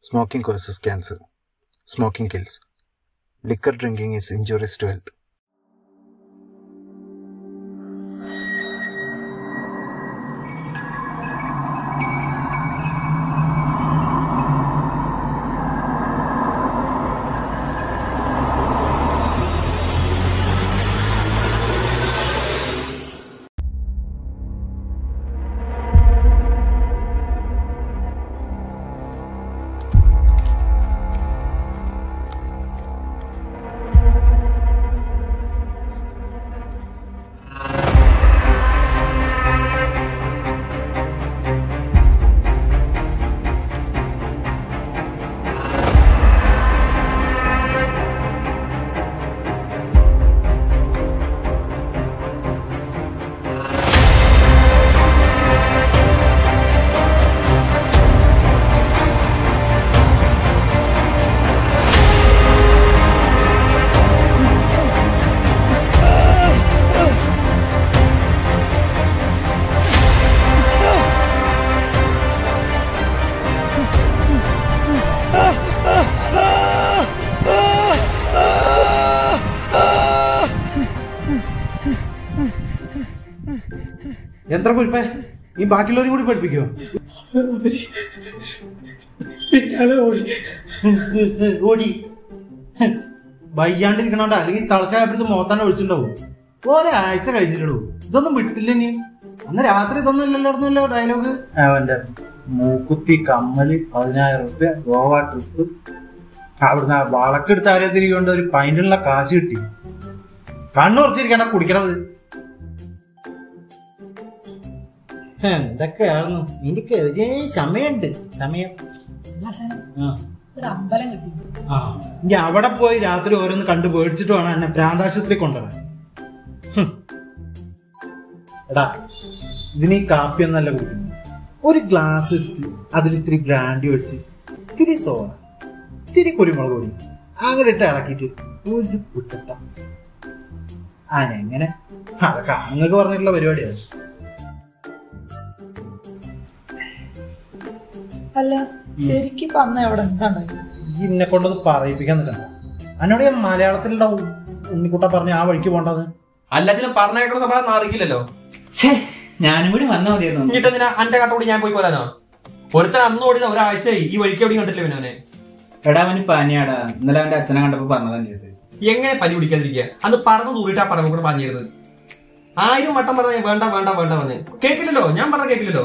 Smoking causes cancer. Smoking kills. Liquor drinking is injurious to health. എത്ര കുരിപ്പേ ഈ ബാക്കിയുള്ളവരും കൂടി പഠിപ്പിക്കോ പിന്നാലെ ഓടി ഓടി വയ്യാണ്ടിരിക്കണോണ്ട അല്ലെങ്കിൽ തളച്ചായപ്പോഴത്തെ മോത്താണ്ട് ഒഴിച്ചിട്ടുണ്ടാവും ഒരാഴ്ച കഴിഞ്ഞിട്ടുള്ളൂ ഇതൊന്നും വിട്ടില്ല നീ അന്ന് രാത്രി ഇതൊന്നും ഇല്ലല്ലോ ഡയലോഗ് അവന്റെ മൂക്കുത്തി കമ്മല് പതിനായിരം റുപ്യ ഗോവ ട്രിപ്പ് അവിടുന്ന് ആ വളക്കെടുത്ത് ആരെ തിരികൊണ്ട് ഒരു പൈനുള്ള കാശ് കിട്ടി കണ്ണുറച്ചിരിക്കണ കുടിക്കണത് എന്തൊക്കെയായിരുന്നു എനിക്ക് ഒരു സമയമുണ്ട് സമയം ആ ഒരു അമ്പലം കിട്ടി ആ ഇനി അവിടെ പോയി രാത്രി ഓരോന്ന് കണ്ടു പേടിച്ചിട്ട് വേണം എന്നെ ഭ്രാന്താശുപത്രി കൊണ്ടുവരാൻ ഹും. എടാ ഇതിന് ഈ കാപ്പി ഒന്നല്ല കുടിക്കുന്നു ഒരു ഗ്ലാസ് എടുത്ത് അതിൽ ഇത്തിരി ബ്രാൻഡി ഒഴിച്ച് ഇത്തിരി സോഡ ഇത്തിരി കുരുമുളക് പൊടി അങ്ങോട്ട് ഇട്ട് ഇളക്കിയിട്ട് ഒരു പിട്ടത്തം അനെങ്ങനെ അതൊക്കെ ആണുങ്ങൾക്ക് പറഞ്ഞിട്ടുള്ള പരിപാടിയാണ് അല്ല ശരിക്കും ഇപ്പൊ അന്ന് അവിടെ എന്താണ് ഈ എന്നെ കൊണ്ടൊന്ന് പറയിപ്പിക്കാൻ നിൽക്കണ്ട എന്നോട് ഞാൻ മലയാളത്തിലുള്ള ഉ- ഉണ്ണിക്കുട്ട പറഞ്ഞ ആ വഴിക്ക് പോണ്ടത് അല്ലാത്തിനും പറഞ്ഞേക്കണ സ്വഭാവം മാറിക്കില്ലല്ലോ ഞാനും കൂടി വന്നാൽ മതിയായിരുന്നു എന്നിട്ട് എന്തിനാ അന്റെ കട്ടോടി ഞാൻ പോയി പോരാനോ ഒരുത്തൻ അന്ന് ഓടിയത് ഒരാഴ്ചയായി ഈ വഴിക്ക് എവിടെയും കണ്ടില്ല പിന്നെ എടാ അവന് പനിയാടാ ഇന്നലെ അവന്റെ അച്ഛനെ കണ്ടപ്പോ പറഞ്ഞത് തന്നെയത് എങ്ങനെ പനി പിടിക്കാതിരിക്കുക അന്ന് പറഞ്ഞു തൂറിട്ട് ആ പറഞ്ഞു കൂടെ പറഞ്ഞിരുന്നത് ആയിരം വട്ടം പറഞ്ഞ വേണ്ട വേണ്ട വേണ്ട വന്ന് കേക്കില്ലല്ലോ ഞാൻ പറഞ്ഞ കേക്കില്ലല്ലോ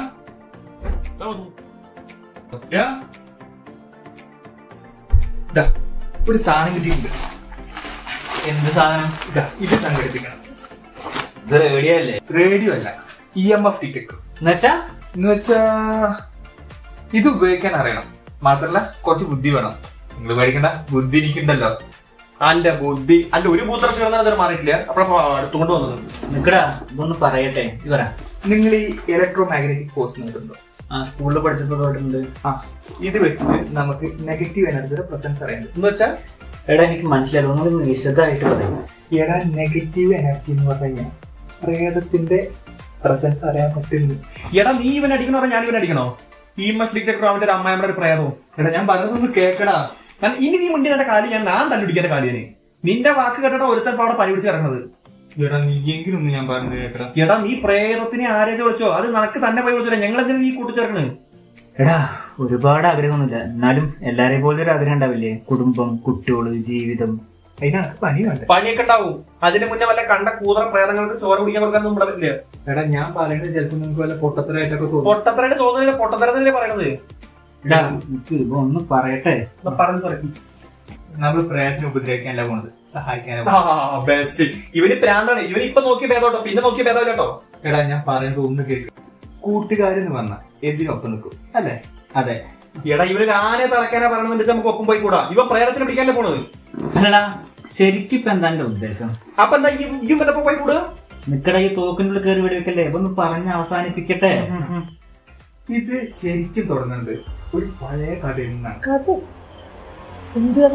ദാ, ഒരു സാധനം കിട്ടിയിട്ടുണ്ട് എന്ത് സാധനം ഇതാ ഇത് സംഘടിപ്പിക്കണം ഇത് റേഡിയോ അല്ലേ റേഡിയോ അല്ല ഇ എം എഫ് ടിക്കറ്റ് എന്നുവെച്ചാ എന്ന് വെച്ചാ ഇത് ഉപയോഗിക്കാൻ അറിയണം മാത്രല്ല കുറച്ച് ബുദ്ധി വേണം നിങ്ങൾ പേടിക്കണ്ട ബുദ്ധി എനിക്കുണ്ടല്ലോ അന്റെ ബുദ്ധി അന്റെ ഒരു പൂത്തർച്ച കിടന്നാൽ മാറിയിട്ടില്ല അപ്പൊ അടുത്തുകൊണ്ട് വന്നത് നിക്കടാ ഇതൊന്ന് പറയട്ടെ ഇവരാ നിങ്ങൾ ഈ ഇലക്ട്രോ മാഗ്നറ്റിക് ഫോഴ്സ് നോക്കുന്നുണ്ടോ ആ സ്കൂളിൽ പഠിച്ചപ്പോ തൊട്ടുണ്ട് ആ ഇത് വെച്ചിട്ട് നമുക്ക് നെഗറ്റീവ് എനർജിയുടെ പ്രസൻസ് അറിയാൻ പറ്റും എന്ന് വെച്ചാൽ എടാ എനിക്ക് മനസ്സിലായി ഒന്നുകൂടി വിശദമായിട്ട് പറയാം എടാ നെഗറ്റീവ് എനർജി എന്ന് പറഞ്ഞു കഴിഞ്ഞാൽ പ്രേതത്തിന്റെ പ്രസൻസ് അറിയാൻ പറ്റുന്നു എടാ നീ ഇവൻ അടിക്കണോ അതോ ഞാൻ ഇവൻ അടിക്കണോ ഈ മസ് ഡിക്റ്റേറ്റർ അവന്റെ ഒരു അമ്മായിയുടെ ഒരു പ്രേതവും എടാ ഞാൻ പറഞ്ഞതൊന്ന് കേക്കടാ ഞാൻ ഇനി നീ മുണ്ടി എന്റെ കാലി ഞാൻ ഞാൻ തല്ലുപിടിക്കേണ്ട കാലിയനെ നിന്റെ വാക്ക് കേട്ടോ ഒരുത്തൻ ഇപ്പൊ അവിടെ പനി പിടിച്ച് കിടക്കുന്നത് എടാ നീ എങ്കിലും ഒന്ന് ഞാൻ പറഞ്ഞു കേക്കടാ എടാ നീ പ്രേതത്തിനെ ആരേച്ച് വിളിച്ചോ അത് നിനക്ക് തന്നെ പോയി വിളിച്ചോ ഞങ്ങൾ എന്തിനാ നീ കൂട്ടിച്ചേർക്കണ് എടാ ഒരുപാട് ആഗ്രഹമൊന്നുമില്ല എന്നാലും എല്ലാരെയും പോലെ ഒരു ആഗ്രഹം ഉണ്ടാവില്ലേ കുടുംബം കുട്ടികള് ജീവിതം അതിനകത്ത് പനി വേണ്ട പണിയൊക്കെ ഉണ്ടാവും അതിന് മുന്നേ വല്ല കണ്ട കൂതറ പ്രേതങ്ങൾക്ക് ചോര കുടിക്കാൻ കൊടുക്കാൻ നമ്മുടെ പറ്റില്ല എടാ ഞാൻ പറയുന്നത് ചിലപ്പോൾ നിങ്ങൾക്ക് വല്ല പൊട്ടത്തരായിട്ടൊക്കെ തോന്നും പൊട്ടത്തരായിട്ട് തോന്നുന്നില്ല പൊട്ടത്തരത്തിലേ പറയണത് എടാ നിക്ക് ഇപ്പൊ ഒന്ന് പറയട്ടെ എന്നാ പറഞ്ഞു പറയും നമ്മൾ പ്രേതത്തിനെ ഉപദ്രവിക്കാനല്ല പോണത് സഹായിക്കാനാ ബെസ്റ്റ് ഇവന് പ്രാന്താണ് ഇവന് ഇപ്പൊ നോക്കിയ ഭേദോട്ടോ പിന്നെ നോക്കിയ ഭേദമില്ല കേട്ടോ എടാ ഞാൻ പറയുന്നത് ഒന്ന് കേൾക്കും കൂട്ടുകാരെന്ന് പറഞ്ഞ എന്തിനൊപ്പം നിൽക്കും അല്ലേ അതെ എടാ ഇവന് ഒരു ആനയെ തറക്കാനാ പറയണമെന്ന് വെച്ചാൽ നമുക്ക് ഒപ്പം പോയി കൂടാ ഇവ പ്രേതത്തിന് പിടിക്കാനല്ലേ പോണത് അല്ലടാ ശരിക്കും ഇപ്പൊ എന്താ എന്റെ ഉദ്ദേശം അപ്പൊ എന്താ ഈ ഈ വല്ലപ്പോ പോയി കൂടാ നിക്കട ഈ തോക്കിനുള്ളിൽ കയറി വെടിവെക്കല്ലേ അപ്പൊ ഒന്ന് പറഞ്ഞ് അവസാനിപ്പിക്കട്ടെ ഇത് ശരിക്കും തുടങ്ങുന്നത് ഒരു പഴയ കഥയിൽ നിന്നാണ് കഥ എന്ത് കഥ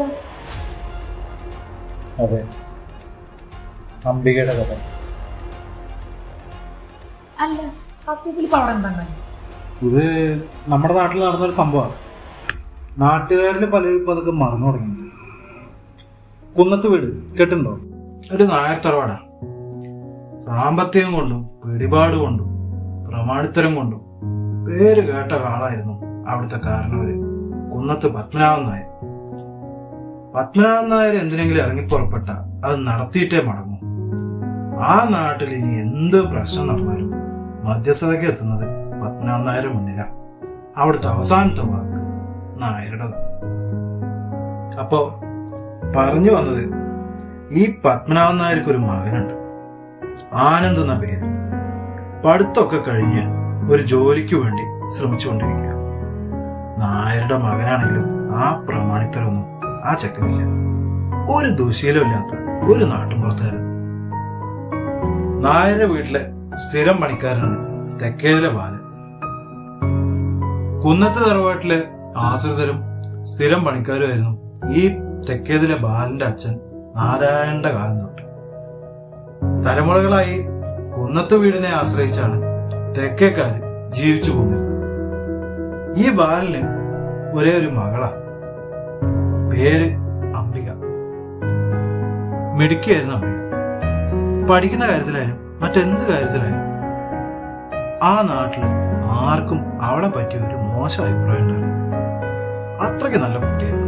അതെ അംബികയുടെ കഥ അല്ല സത്യത്തിൽ ഇപ്പൊ അവിടെ എന്താണ് ഇത് നമ്മുടെ നാട്ടിൽ നടന്നൊരു സംഭവമാണ് നാട്ടുകാരിൽ പലരും ഇപ്പൊ അതൊക്കെ മറന്നു തുടങ്ങി കുന്നത്ത് വീട് കേട്ടിട്ടുണ്ടോ ഒരു നായർ തറവാടാ സാമ്പത്തികം കൊണ്ടും പിടിപാട് കൊണ്ടും പ്രമാണിത്തരം കൊണ്ടും പേര് കേട്ട ആളായിരുന്നു അവിടുത്തെ കാരണവര് കുന്നത്ത് പത്മനാഭൻ നായർ പത്മനാഭൻ നായർ എന്തിനെങ്കിലും ഇറങ്ങിപ്പുറപ്പെട്ട അത് നടത്തിയിട്ടേ മടങ്ങൂ ആ നാട്ടിൽ ഇനി എന്ത് പ്രശ്നം നടന്നാലും മധ്യസ്ഥതയ്ക്ക് എത്തുന്നത് പത്മനാഭൻ നായരുടെ മുന്നിലാണ് അവിടുത്തെ അവസാനത്തെ വാക്ക് നായരുടേതാണ് അപ്പോ പറഞ്ഞു വന്നത് ഈ പത്മനാഭൻ നായർക്ക് ഒരു മകനുണ്ട് ആനന്ദ് എന്ന പേര് പഠിത്തമൊക്കെ കഴിഞ്ഞ് ഒരു ജോലിക്ക് വേണ്ടി ശ്രമിച്ചുകൊണ്ടിരിക്കുക നായരുടെ മകനാണെങ്കിലും ആ പ്രമാണിത്തരൊന്നും ആ ചെക്കനില്ല ഒരു ദുശീലമില്ലാത്ത ഒരു നാട്ടുമ്പുറത്തുകാരൻ നായരുടെ വീട്ടിലെ സ്ഥിരം പണിക്കാരനാണ് തെക്കേതിലെ ബാലൻ കുന്നത്ത് തറവാട്ടിലെ ആശ്രിതരും സ്ഥിരം പണിക്കാരുമായിരുന്നു ഈ തെക്കേതിലെ ബാലന്റെ അച്ഛൻ നാരായണന്റെ കാലം തൊട്ട് തലമുറകളായി കുന്നത്ത് വീടിനെ ആശ്രയിച്ചാണ് തെക്കേക്കാര് ജീവിച്ചു പോന്നിരുന്നത് ഈ ബാലന് ഒരേ ഒരു മകളാ പേര് അംബിക മിടുക്കിയായിരുന്നു അംബിക പഠിക്കുന്ന കാര്യത്തിലായാലും മറ്റെന്ത് കാര്യത്തിലായാലും ആ നാട്ടില് ആർക്കും അവളെ പറ്റിയ ഒരു മോശം അഭിപ്രായം ഉണ്ടായിരുന്നു അത്രയ്ക്ക് നല്ല കുട്ടിയായിരുന്നു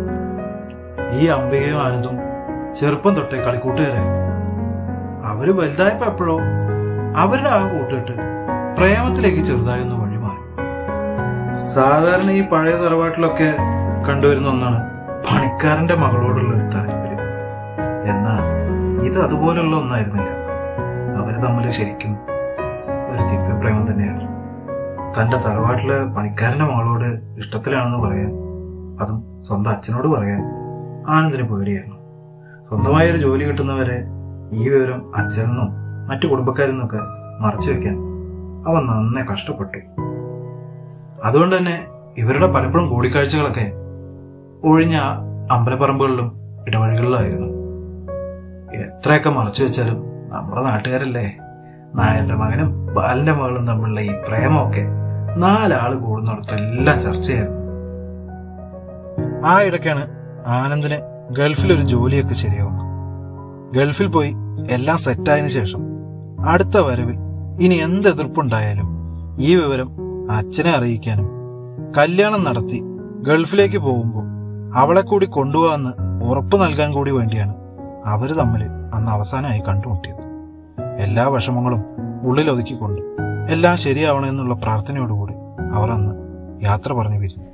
ഈ അംബികയും ആനന്ദും ചെറുപ്പം തൊട്ടേ കളിക്കൂട്ടുകാരായിരുന്നു അവര് വലുതായപ്പോ എപ്പോഴോ അവരുടെ ആ കൂട്ടിട്ട് പ്രേമത്തിലേക്ക് ചെറുതായി ഒന്ന് വഴിമാറി സാധാരണ ഈ പഴയ തറവാട്ടിലൊക്കെ കണ്ടുവരുന്ന ഒന്നാണ് പണിക്കാരന്റെ മകളോടുള്ള ഒരു താല്പര്യം എന്നാൽ ഇത് അതുപോലുള്ള ഒന്നായിരുന്നില്ല അവര് തമ്മിൽ ശരിക്കും ഒരു ദിവ്യപ്രേമം തന്നെയാണ് തന്റെ തറവാട്ടിലെ പണിക്കാരന്റെ മകളോട് ഇഷ്ടത്തിലാണെന്ന് പറയാൻ അതും സ്വന്തം അച്ഛനോട് പറയാൻ ആനന്ദിന് പേടിയായിരുന്നു സ്വന്തമായ ഒരു ജോലി കിട്ടുന്നവരെ ഈ വിവരം അച്ഛനെന്നും മറ്റു കുടുംബക്കാരിൽ നിന്നൊക്കെ മറച്ചു വെക്കാൻ അവൻ നന്നേ കഷ്ടപ്പെട്ടു അതുകൊണ്ട് തന്നെ ഇവരുടെ പലപ്പോഴും കൂടിക്കാഴ്ചകളൊക്കെ ഒഴിഞ്ഞ അമ്പലപ്പറമ്പുകളിലും ഇടവഴികളിലായിരുന്നു എത്രയൊക്കെ മറച്ചു വെച്ചാലും നമ്മുടെ നാട്ടുകാരല്ലേ നായരുടെ മകനും ബാലന്റെ മകളും തമ്മിലുള്ള ഈ പ്രേമമൊക്കെ നാലാള് കൂടുന്നിടത്തെല്ലാം ചർച്ചയായിരുന്നു ആ ഇടയ്ക്കാണ് ആനന്ദിന് ഗൾഫിൽ ഒരു ജോലിയൊക്കെ ശരിയാവുന്നത് ഗൾഫിൽ പോയി എല്ലാം സെറ്റായതിനു ശേഷം അടുത്ത വരവിൽ ഇനി എന്ത് എതിർപ്പുണ്ടായാലും ഈ വിവരം അച്ഛനെ അറിയിക്കാനും കല്യാണം നടത്തി ഗൾഫിലേക്ക് പോകുമ്പോൾ അവളെ കൂടി കൊണ്ടുപോകാന്ന് ഉറപ്പ് നൽകാൻ കൂടി വേണ്ടിയാണ് അവര് തമ്മിൽ അന്ന് അവസാനമായി കണ്ടുമുട്ടിയത് എല്ലാ വിഷമങ്ങളും ഉള്ളിൽ ഒതുക്കിക്കൊണ്ട് എല്ലാം ശരിയാവണമെന്നുള്ള പ്രാർത്ഥനയോടുകൂടി അവർ അന്ന് യാത്ര പറഞ്ഞു പിരിഞ്ഞു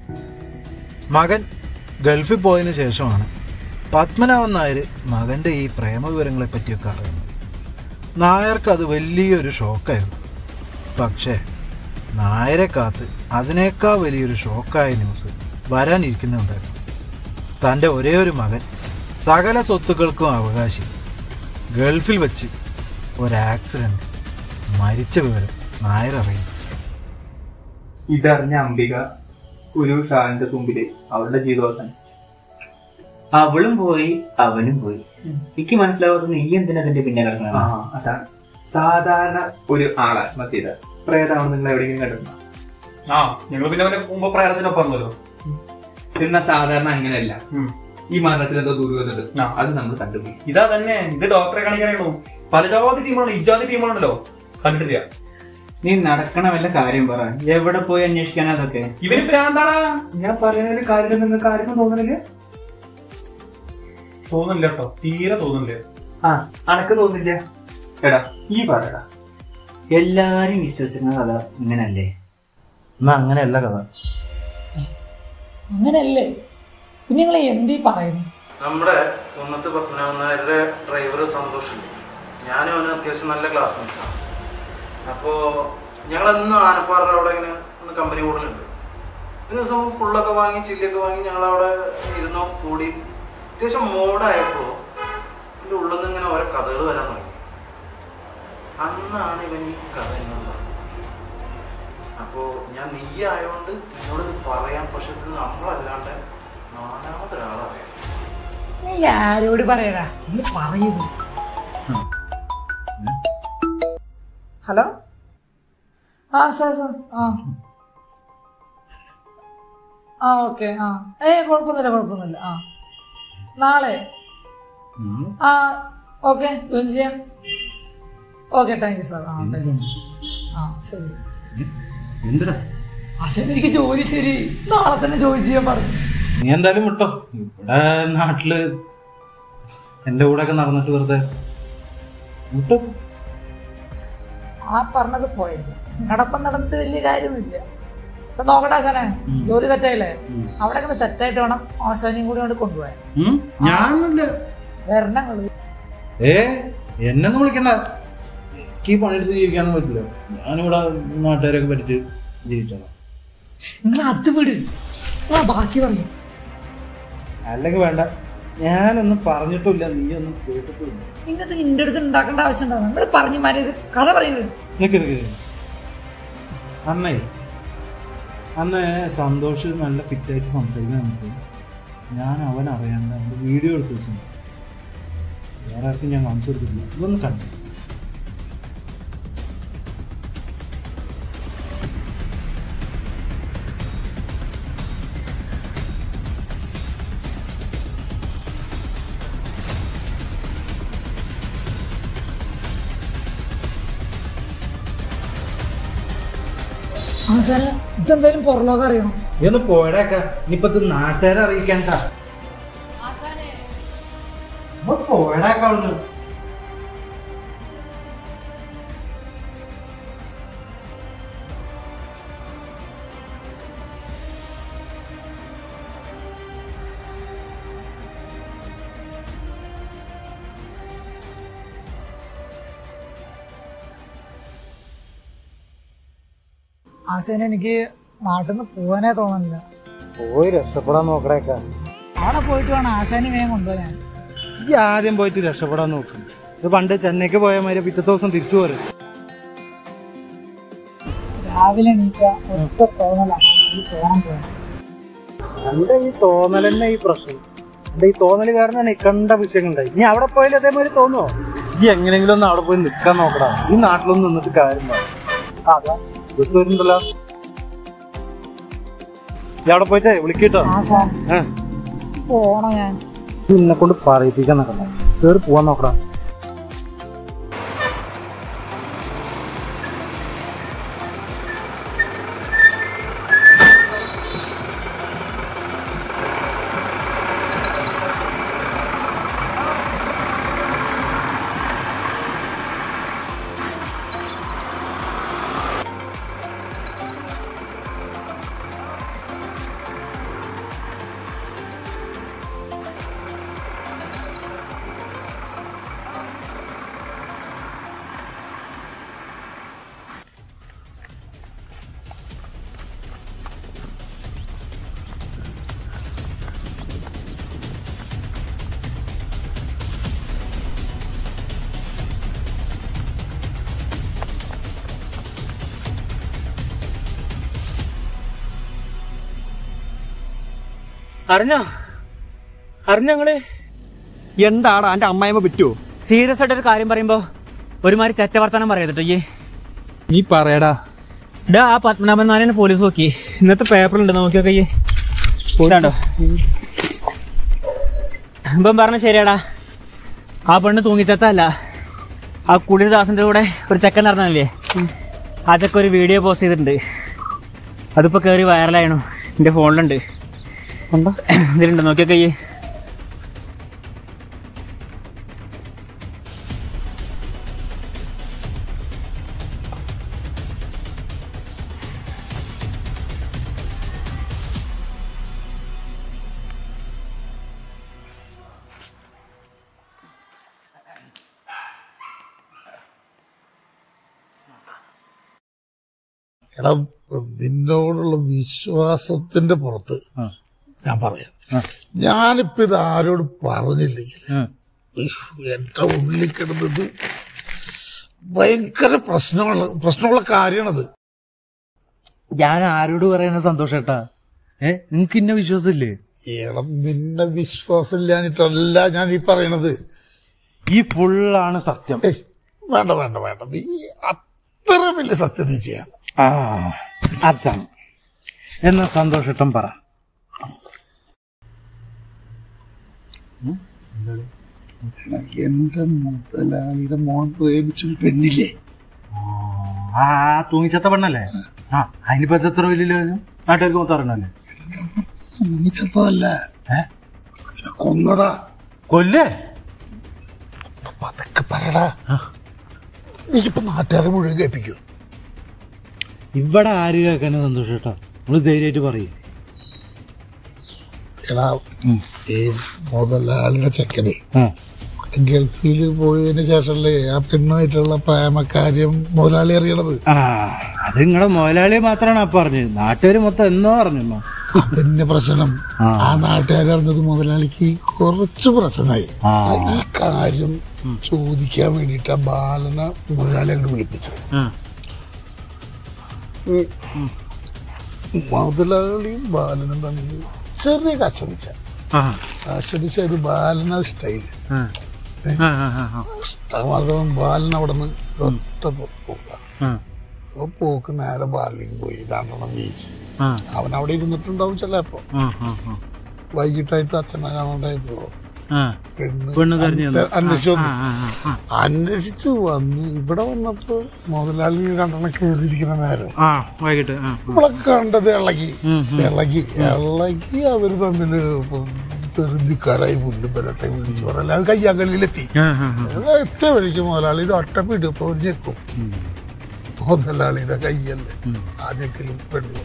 മകൻ ഗൾഫിൽ പോയതിനു ശേഷമാണ് പത്മനാഭൻ നായർ മകന്റെ ഈ പ്രേമവിവരങ്ങളെ പറ്റിയൊക്കെ അറിയുന്നത് നായർക്ക് അത് വലിയൊരു ഷോക്കായിരുന്നു പക്ഷേ നായരെ കാത്ത് അതിനേക്കാൾ വലിയൊരു ഷോക്കായ ന്യൂസ് വരാനിരിക്കുന്നുണ്ടായിരുന്നു തൻ്റെ ഒരേ ഒരു മകൻ സകല സ്വത്തുക്കൾക്കും അവകാശി ഗൾഫിൽ വെച്ച് ഒരു ആക്സിഡന്റ് മരിച്ച വിവരം നായർ അറിയുന്നു ഇതറിഞ്ഞ അംബിക ഒരു ഷാന്റെ തുമ്പില് അവളുടെ ജീവിതവസാനം അവളും പോയി അവനും പോയി എനിക്ക് മനസ്സിലാവാത്ത നീ എന്തിനാ അതിന്റെ പിന്നാലെ ആ നടക്കണേ? അതാണ് സാധാരണ ഒരു ആള് ആത്മഹത്യ ചെയ്ത പ്രേതാണ് നിങ്ങൾ എവിടെയെങ്കിലും കണ്ടിട്ടുണ്ടോ ആ ഞങ്ങൾ പിന്നെ അവനെ മുമ്പ് പ്രേരത്തിനൊപ്പം പറഞ്ഞല്ലോ എന്നാ സാധാരണ അങ്ങനെയല്ല ഉം. ഈ മരണത്തിൽ എന്തോ ദുരിതമുണ്ട് ആ. അത് നമ്മൾ കണ്ടുപോയി ഇതാ തന്നെ ഇത് ഡോക്ടറെ കാണിക്കാനാണോ പല ജാതി ടീമാണ് ഇജാതി ടീമാണല്ലോ കണ്ടിട്ടില്ല നീ നടക്കണ വല്ല കാര്യം പറ എവിടെ പോയി അന്വേഷിക്കാനാ അതൊക്കെ ഇവര് ഭ്രാന്താടാ ഞാൻ പറയുന്നതിന് കാര്യം നിങ്ങൾക്ക് ആർക്കും തോന്നുന്നില്ല തോന്നുന്നില്ല കേട്ടോ തീരെ തോന്നുന്നില്ല ആ അനക്ക് തോന്നില്ല എടാ ഈ പറയടാ എല്ലാരും വിശ്വസിക്കുന്ന കഥ ഇങ്ങനല്ലേ എന്നാ അങ്ങനെയല്ല കഥ അങ്ങനല്ലേ കുഞ്ഞുങ്ങളെ എന്തീ പറയുന്നു നമ്മുടെ കുന്നത്ത് പത്മനാഭൻ നായരുടെ ഡ്രൈവർ സന്തോഷില്ലേ ഞാനും അവന് അത്യാവശ്യം നല്ല ക്ലാസ് ആണ് അപ്പോൾ ഞങ്ങളെന്നും ആനപ്പാറ അവിടെ ഇങ്ങനെ ഒന്ന് കമ്പനി കൂടുതലുണ്ട് ഒരു ദിവസം ഫുള്ളൊക്കെ വാങ്ങി ചില്ലിയൊക്കെ വാങ്ങി ഞങ്ങളവിടെ ഇരുന്നോ കൂടി അത്യാവശ്യം മൂടായപ്പോൾ എൻ്റെ ഉള്ളിൽ നിന്ന് ഇങ്ങനെ ഓരോ കഥകൾ വരാൻ തുടങ്ങി അന്നാണ് ഇവൻ ഈ കഥ എന്നോട് പറഞ്ഞത് അപ്പോൾ ഞാൻ നീ ആയതുകൊണ്ട് എന്നോട് ഇത് പറയാം പക്ഷെ ഇത് നമ്മളല്ലാണ്ട് നാലാമതൊരാളറിയാം നീ ആരോട് പറയടാ നീ പറയുന്നു ഹലോ ആ സാർ സാർ ആ ആ ഓക്കെ ആ ഏ കുഴപ്പമൊന്നുമില്ല കുഴപ്പമൊന്നുമില്ല ആ നാളെ ആ ഓക്കെ ജോയിൻ ചെയ്യാം ഓക്കെ താങ്ക് യു സാർ ആ താങ്ക് യു ആ ശരി എന്തിനാ ആശാൻ എനിക്ക് ജോലി ശരി നാളെ തന്നെ ജോയിൻ ചെയ്യാൻ പറഞ്ഞു നീ എന്തായാലും വിട്ടോ ഇവിടെ നാട്ടില് എന്റെ കൂടെ ഒക്കെ നടന്നിട്ട് വെറുതെ വിട്ടോ ആ പറഞ്ഞത് പോയത് നടപ്പം നടന്നിട്ട് വലിയ കാര്യമൊന്നുമില്ല ഇപ്പൊ നോക്കട്ടെ ആശാനെ ജോലി സെറ്റായില്ലേ അവിടെ കൂടെ സെറ്റായിട്ട് വേണം ആശാനെയും കൂടി കൊണ്ട് കൊണ്ടുപോയാൽ ഉം, ഞാനൊന്നുമില്ല വരണങ്ങള് ഏ എന്നൊന്നും വിളിക്കണ്ട എനിക്ക് ഈ പണിയെടുത്ത് ജീവിക്കാനൊന്നും പറ്റില്ല ഞാനിവിടെ നാട്ടുകാരൊക്കെ പറ്റിച്ച് ജീവിച്ചോളാം നിങ്ങൾ അത് വിട് ആ ബാക്കി പറയും അല്ലെങ്കിൽ വേണ്ട ഞാനൊന്നും പറഞ്ഞിട്ടില്ല നീ ഒന്നും കേട്ടിട്ടില്ല ഇങ്ങനത്തെ നിന്റെ അടുത്ത് ഉണ്ടാക്കേണ്ട ആവശ്യമുണ്ടോ നിങ്ങൾ പറഞ്ഞു മാറി ഇത് കഥ പറയുന്നത് നിക്ക് നിക്ക് നിക്ക്. അന്നേ അന്ന് സന്തോഷ് നല്ല ഫിറ്റായിട്ട് സംസാരിക്കാൻ നമുക്ക് ഞാൻ അവൻ അറിയാണ്ട് അവൻ്റെ വീഡിയോ എടുത്ത് വെച്ചിട്ടുണ്ട് വേറെ ആർക്കും ഞാൻ കാണിച്ചു കൊടുത്തിട്ടില്ല ഇതൊന്ന് കണ്ടു ആശാനെ ഇതെന്തായാലും പുറലോകം അറിയണം ഇതൊന്ന് പോയടേക്ക ഇനിയിപ്പോ ഇത് നാട്ടുകാരെ അറിയിക്കണ്ട പോയടേക്ക അവിടുന്ന് ആശാനെ എനിക്ക് നാട്ടിൽ നിന്ന് പോകാനേ തോന്നുന്നില്ല പോയി രക്ഷപ്പെടാൻ നോക്കടേക്ക അവിടെ പോയിട്ട് വേണം ആശാനെ വേഗം കൊണ്ടുപോകാൻ ഈ ആദ്യം പോയിട്ട് രക്ഷപ്പെടാൻ നോക്കും ഇത് പണ്ട് ചെന്നൈക്ക് പോയ മാതിരി പിറ്റത്തെ ദിവസം തിരിച്ചു പോരും രാവിലെ എണീക്ക ഒറ്റ തോന്നലാണ് ഈ പോകാൻ പോകാൻ എന്റെ ഈ തോന്നൽ തന്നെ ഈ പ്രശ്നം എന്റെ ഈ തോന്നൽ കാരണമാണ് ഈ കണ്ട വിഷയങ്ങളുണ്ടായി ഇനി അവിടെ പോയാലും അതേമാതിരി തോന്നുമോ ഈ എങ്ങനെയെങ്കിലും ഒന്ന് അവിടെ പോയി നിൽക്കാൻ നോക്കടാ ഈ നാട്ടിലൊന്നും നിന്നിട്ട് കാര്യം അതാ ബസ് വരുന്നുണ്ടല്ലോ ഈ അവിടെ പോയിട്ടേ വിളിക്കട്ടോ ആശാൻ ഏ പോണോ ഞാൻ നിന്നെ കൊണ്ട് പറയിപ്പിക്കാൻ നോക്കണ്ട കേറി പോവാൻ നോക്കടാ അറിഞ്ഞോ അറിഞ്ഞങ്ങള് എന്താടാ എന്റെ അമ്മായിമ്മ പറ്റുമോ സീരിയസ് ആയിട്ട് ഒരു കാര്യം പറയുമ്പോ ഒരുമാതിരി ചറ്റ വർത്താനം പറയട്ടോ ഈ നീ പറയടാ ഇടാ ആ പത്മനാഭൻ നാരായണ പോലീസ് നോക്കി ഇന്നത്തെ പേപ്പറിലുണ്ട് നോക്കിയൊക്കെ ഈ കൂടാണ്ടോ ഇപ്പം പറഞ്ഞ ശരിയാടാ ആ പെണ്ണ് തൂങ്ങിച്ചത്തല്ല ആ കുളിർദാസിന്റെ കൂടെ ഒരു ചെക്കൻ നടന്നില്ലേ അതൊക്കെ ഒരു വീഡിയോ പോസ്റ്റ് ചെയ്തിട്ടുണ്ട് അതിപ്പോ കയറി വൈറലായണു എന്റെ ഫോണിലുണ്ട് ഇതിലുണ്ട് നോക്കിയൊക്കെ ഈ എടാ നിന്നോടുള്ള വിശ്വാസത്തിന്റെ പുറത്ത് ഞാൻ പറയാം ഞാനിപ്പോ ഇത് ആരോട് പറഞ്ഞില്ലെങ്കിൽ ഉയ്യ്, എന്റെ ഉള്ളിൽ കിടന്നത് ഭയങ്കര പ്രശ്നമുള്ള പ്രശ്നമുള്ള കാര്യമാണത് ഞാൻ ആരോട് പറയാനാ സന്തോഷേട്ടാ ഏ നിങ്ങക്ക് ഇന്ന വിശ്വാസമില്ലേ എടാ നിന്നെ വിശ്വാസമില്ലാഞ്ഞിട്ടല്ല ഞാൻ ഈ പറയണത് ഈ ഫുള്ളാണ് സത്യം ഏയ് വേണ്ട വേണ്ട വേണ്ട നീ അത്ര വലിയ സത്യം നീ ചെയ്യണം ആ അതാണ് എന്നാ സന്തോഷേട്ടൻ പറ എന്റെ മുതലാളിയുടെ മോൻ പ്രേമിച്ചൊരു പെണ്ണില്ലേ ആ തൂങ്ങിച്ചത്ത പെണ്ണല്ലേ ആ അതിനിപ്പോ ഇത് എത്ര വലിയ നാട്ടുകാർക്ക് മൊത്തം അറിയണല്ലേ മുങ്ങിച്ചതല്ല ഏ? കൊന്നടാ കൊല്ലേ പതൊക്കെ പറടാ നീ ഇപ്പൊ നാട്ടുകാരെ മുഴുവൻ കേൾപ്പിക്കൂ ഇവിടെ ആര് കേൾക്കാനും സന്തോഷം കേട്ടോ നമ്മള് ധൈര്യമായിട്ട് പറയും എടാ ഈ മുതലാളിയുടെ ചെക്കനെ ആ ഗൾഫിൽ പോയതിന് ശേഷമല്ലേ ആ പെണ്ണുമായിട്ടുള്ള പ്രേമക്കാര്യം മുതലാളി അറിയണത് ആ അത് നിങ്ങളുടെ മുതലാളി മാത്രമാണ് ആ പറഞ്ഞത് നാട്ടുകാർ മൊത്തം എന്നോ പറഞ്ഞു അതിന്റെ പ്രശ്നം ആ. ആ നാട്ടുകാർ അറിഞ്ഞത് മുതലാളിക്ക് കുറച്ച് പ്രശ്നമായി ആ. ഈ കാര്യം ചോദിക്കാൻ വേണ്ടിട്ട് ബാലന മുതലാളി അങ്ങോട്ട് വിളിപ്പിച്ചത് മുതലാളിയും ബാലനും തമ്മിൽ ചെറിയ കശപിച്ച കശപിച്ച ഇത് ബാലന സ്റ്റൈല് ഇഷ്ടമാർദ്ദം ബാലൻ അവിടെ നിന്ന് ഒറ്റ പോക്ക പോക്ക് നേരെ ബാലിലേക്ക് പോയി രണ്ടെണ്ണം വീശി അവൻ അവിടെ ഇരുന്നിട്ടുണ്ടാവും ചിലപ്പോ വൈകിട്ടായിട്ട് അച്ഛനെ കാണാണ്ടായപ്പോ പെണ്ണ് തെരഞ്ഞു വന്നു. അന്വേഷിച്ചു വന്നു. അന്വേഷിച്ച് വന്ന് ഇവിടെ വന്നപ്പോ മുതലാളി രണ്ടെണ്ണം കേറിയിരിക്കുന്ന നേരം ആ വൈകിട്ട് ആ ഇവിടെ കണ്ടത് ഇളകി ഇളകി ഇളകി അവര് തമ്മില് തെറുതിക്കാരായി പുല്ല് പെരട്ടെ വിളിച്ചു പറയല അത് കയ്യാങ്കലിലെത്തി എത്തിയ വഴിക്ക് മുതലാളി ഒരു ഒറ്റ പിടിത്തോ ഞെക്കും മുതലാളിയുടെ കയ്യല്ലേ ആ ഞെക്കലും പെണ്ണി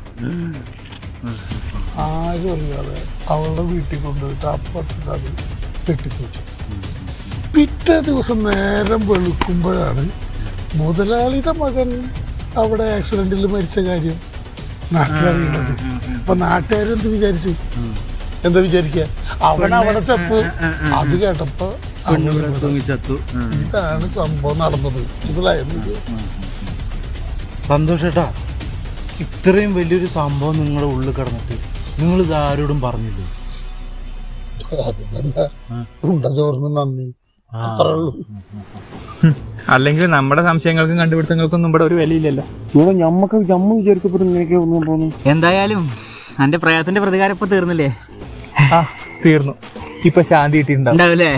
ആരും അറിയാതെ അവളുടെ വീട്ടിൽ കൊണ്ടുപോയിട്ട് അപ്പത്തിൻ്റെ അത് കെട്ടിത്തൂക്കി പിറ്റേ ദിവസം നേരം വെളുക്കുമ്പോഴാണ് മുതലാളിയുടെ മകൻ അവിടെ ആക്സിഡന്റിൽ മരിച്ച കാര്യം നാട്ടുകാരിയുള്ളത് അപ്പൊ നാട്ടുകാരെന്ത് വിചാരിച്ചു എന്താ വിചാരിക്ക അവൻ അവിടെ ചത്തു അത് കേട്ടപ്പോ അവൻ ഇവിടെ. തൂങ്ങിച്ചത്തു ഇതാണ് സംഭവം നടന്നത് മനസ്സിലായത് സന്തോഷേട്ടാ ഇത്രയും വലിയൊരു സംഭവം നിങ്ങളുടെ ഉള്ളിൽ കിടന്നിട്ട് നിങ്ങൾ ഇത് ആരോടും പറഞ്ഞില്ലേ അത് തന്നെ ഉണ്ട ചോറിന് നന്ദി അത്രേ ഉള്ളൂ അല്ലെങ്കിൽ നമ്മുടെ സംശയങ്ങൾക്കും കണ്ടുപിടുത്തങ്ങൾക്കൊന്നും ഇവിടെ ഒരു വിലയില്ലല്ലോ ഞമ്മക്ക് ഞമ്മ വിചാരിച്ചപ്പോ ഇങ്ങനെയൊക്കെ ഒന്നും തോന്നുന്നു എന്തായാലും എന്റെ പ്രയാസത്തിന്റെ പ്രതികാരം ഇപ്പൊ തീർന്നില്ലേ ആ തീർന്നു ഇപ്പൊ ശാന്തി കിട്ടിയിട്ടുണ്ടാവും ഉണ്ടാവില്ലേ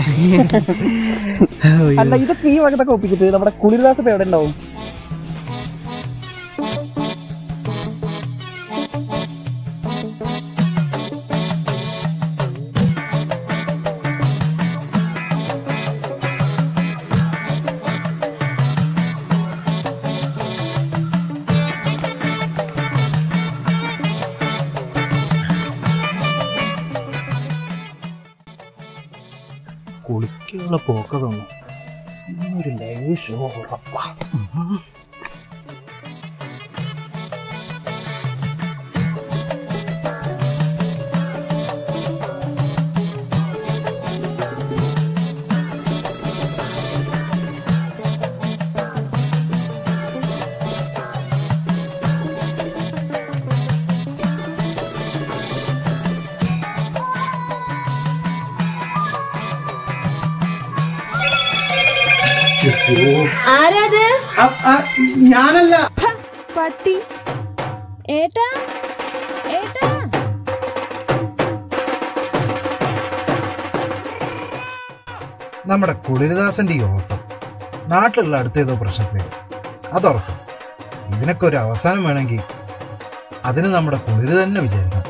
അല്ല ഇതൊക്കെ ഈ വകത്തൊക്കെ ഒപ്പിച്ചിട്ട് നമ്മുടെ കുളിർദാസ് ഇപ്പൊ എവിടെ ഉണ്ടാവും കുളിക്കുള്ള പോക്ക തോന്നും ഇന്നൊരു ലൈവ് ഷോ ഉറപ്പാ ആരാത് ഞാനല്ല ഫ, പട്ടി ഏട്ടാ ഏട്ടാ നമ്മുടെ കുളിരദാസന്റെ ഈ ഓട്ടം നാട്ടിലുള്ള അടുത്തേതോ പ്രശ്നത്തിലേക്ക് അതുറക്കും ഇതിനൊക്കെ ഒരു അവസാനം വേണമെങ്കിൽ അതിന് നമ്മുടെ കുളിര് തന്നെ വിചാരിക്കണം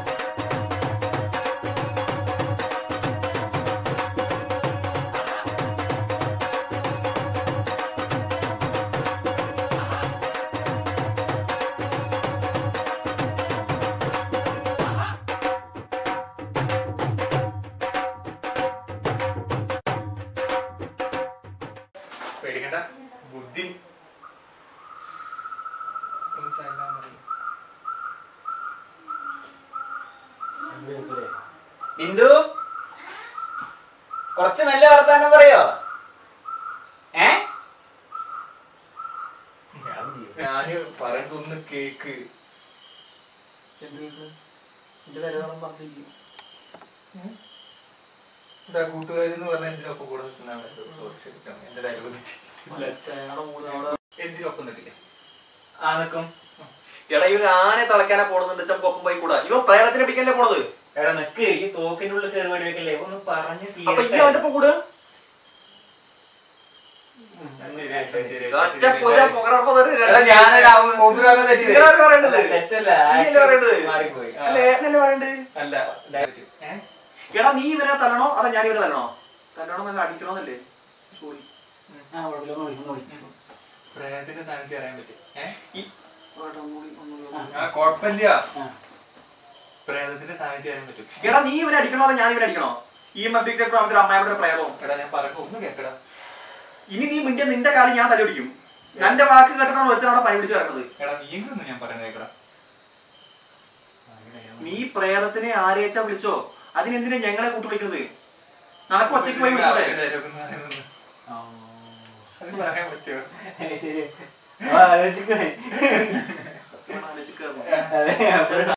പേടിക്കണ്ട ബുദ്ധി ഒന്ന് silent ആവാൻ പറയ്. ബിന്ദു കുറച്ച് നല്ല വർത്താനം പറയോ ഏ ഞാന് പറയുന്നതൊന്ന് കേക്ക് എന്താ കൂട്ടുകാരെന്ന് പറഞ്ഞാൽ എന്തിനൊപ്പം കൂടെ നിൽക്കുന്നതാണ് സോറി ക്ഷമിക്കണം എന്റെ ഡയലോഗ് എന്തിനൊപ്പം നിൽക്കില്ല ആ നിക്കും എടാ ഈ ഒരു ആനെ തളയ്ക്കാനാ പോണെന്നുണ്ട് ചമ്മ ഒപ്പം പോയി കൂടാ ഇവൻ പ്രേതത്തിനെ പിടിക്കാനല്ലേ പോണത് എടാ നിക്ക് ഈ തോക്കിന്റെ ഉള്ളിൽ കയറി വേണ്ടി വെക്കല്ലേ ഒന്ന് പറഞ്ഞു അപ്പൊ ഈ അവന്റെ ഒപ്പം കൂട് ഒറ്റ പുര പുകറപ്പം തരും. എടാ ഞാനൊരു മൂപ്പരൊക്കെ തെറ്റിയത് ഇങ്ങനെയാണ് പറയേണ്ടത്. തെറ്റല്ല നീ അല്ലേ പറയേണ്ടത്? മാറിപ്പോയി അല്ല, ഏട്ടനല്ലേ പറയേണ്ടത്? അല്ല ഏ? എടാ നീ ഇവനെ തല്ലണോ അതോ ഞാൻ ഇവനെ തല്ലണോ തല്ലണോ എന്നല്ല അടിക്കണോന്നല്ലേ സോറി ആ കുഴപ്പമില്ല ഒന്ന് വിളിക്കും വിളിക്കും പ്രേതത്തിന്റെ സാന്നിധ്യം അറിയാൻ പറ്റും ഏ? ഈ- വേണ്ട, ഒന്നുകൂടി, ഒന്നുകൂടി. ആ കുഴപ്പമില്ല ആ. പ്രേതത്തിന്റെ സാന്നിധ്യം അറിയാൻ പറ്റും എടാ നീ ഇവനെ അടിക്കണോ അതോ ഞാൻ ഇവനെ അടിക്കണോ ഈ എം എഫ് ഡിക്റ്റേറ്റർ അവന്റെ അമ്മായിയുടെ പ്രേതവും എടാ ഞാൻ പറഞ്ഞു ഒന്ന് കേക്കടാ ഇനി നീ മിണ്ടിയ നിന്റെ കാലം ഞാൻ തലയൊടിക്കും എന്റെ വാക്ക് കേട്ടിട്ടാണ് ഒരുത്തനോടെ പനി പിടിച്ച് കിടക്കുന്നത് എടാ നീയെങ്കിലും ഒന്ന് ഞാൻ പറയുന്നത് കേക്കടാ നീ പ്രേതത്തിനെ ആരേച്ചാ വിളിച്ചോ അതിനെന്തിനാ ഞങ്ങളെ കൂട്ടി വിളിക്കുന്നത് നടക്ക് ഒറ്റയ്ക്ക് പോയി വിളിച്ചൂടെ അത് പറയാൻ പറ്റുമോ ശരി ആ, ആലോചിക്കണേ ആലോചിക്കുക അതെ അപ്പോഴാ